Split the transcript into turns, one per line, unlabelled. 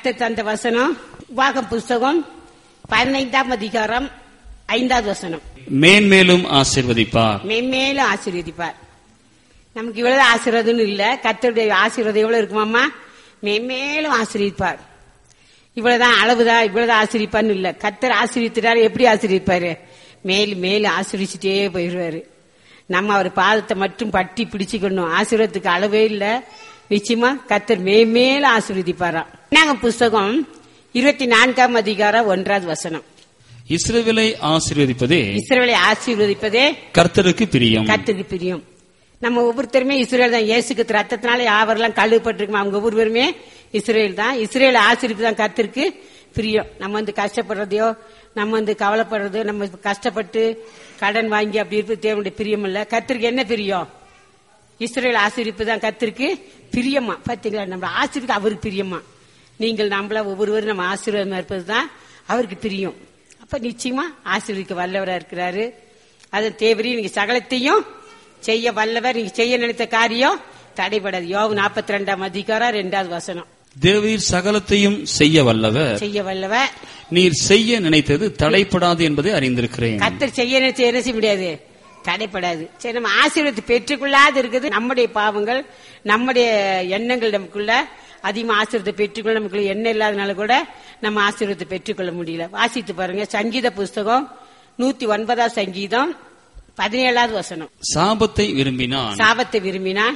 கர்த்தர் தந்த வசனம் உபாகம் புஸ்தகம் பதினைந்தாம் அதிகாரம் ஐந்தாவது வசனம்
மேன்மேலும் ஆசிர்வதிப்பார்
மென்மேலும் ஆசீர்வதிப்பார் நமக்கு இவ்வளவு ஆசீர்வாதம்னு இல்ல கர்த்தருடைய ஆசீர்வாதம் எவ்வளவு இருக்குமாமா மென்மேலும் ஆசீர்வதிப்பார் இவ்வளவுதான் அளவுதான் இவ்வளவுதான் ஆசீர்விப்பார்னு இல்ல கர்த்தர் ஆசீர்வித்துட்டாரு எப்படி ஆசீர்விப்பாரு மேலும் மேலும் ஆசீர்விச்சுட்டே போயிடுவாரு நம்ம அவர் பாதத்தை மட்டும் பட்டி பிடிச்சுக்கணும் ஆசீர்வாதத்துக்கு அளவே இல்ல நிச்சயமா கர்த்தர் மேலும் ஆசீர்வதிப்பாராம் நாங்க புஸ்தகம் இருபத்தி நான்காம் அதிகாரம் ஒன்றாவது வசனம்
இஸ்ரவேலை ஆசீர்வதிப்பதே
இஸ்ரவேலை ஆசீர்வதிப்பதே
கர்த்தருக்கு பிரியம்
கத்துக்கு பிரியம் நம்ம ஒவ்வொருத்தருமே இஸ்ரேல் தான் இயேசுக்கு ரத்தத்தினால யாவரெல்லாம் கழுவப்பட்டிருக்கோம் அவங்க ஒவ்வொருவருமே இஸ்ரேல் தான் இஸ்ரேல் ஆசிரிப்பு தான் கத்திற்கு பிரியம் நம்ம வந்து கஷ்டப்படுறதையோ நம்ம வந்து கவலைப்படுறதோ நம்ம கஷ்டப்பட்டு கடன் வாங்கி அப்படி இருப்பது தேவனுடைய பிரியம் இல்ல கத்திற்கு என்ன பிரியம் இஸ்ரேல் ஆசிரிப்பு தான் கத்திற்கு பிரியமா பாத்தீங்களா நம்ம ஆசிரியருக்கு அவருக்கு பிரியமா நீங்கள் நம்மள ஒவ்வொருவரும் நம்ம ஆசீர்வாதமா இருப்பது தான் அவருக்கு பிரியம் அப்ப நிச்சயமா ஆசீர்வதிக்க வல்லவரா இருக்கிறாரு அதன் தேவரி நீங்க சகலத்தையும் செய்ய வல்லவர் நீங்க செய்ய நினைத்த காரியம் தடைபடாது யோகு நாற்பத்தி ரெண்டாம் அதிகாரம் ரெண்டாவது வசனம்
தேவீர் சகலத்தையும் செய்ய வல்லவர்
செய்ய வல்லவர்
நீர் செய்ய நினைத்தது தடைப்படாது என்பதை அறிந்திருக்கிறேன்
கத்தர் செய்ய நினைச்ச என்ன செய்ய முடியாது தடைப்படாது சரி நம்ம ஆசீர்வாதத்தை பெற்றுக்கொள்ளாது இருக்குது நம்முடைய பாவங்கள் நம்முடைய எண்ணங்கள் நமக்குள்ள அதிகமா ஆசீர்வாதத்தை பெற்றுக்கொள்ள நமக்குள்ள எண்ணம் இல்லாதனால கூட நம்ம ஆசீர்வாதத்தை பெற்றுக்கொள்ள முடியல வாசித்து பாருங்க சங்கீத புஸ்தகம் நூத்தி ஒன்பதாம் சங்கீதம் பதினேழாவது வசனம்
சாபத்தை விரும்பினான்
சாபத்தை விரும்பினா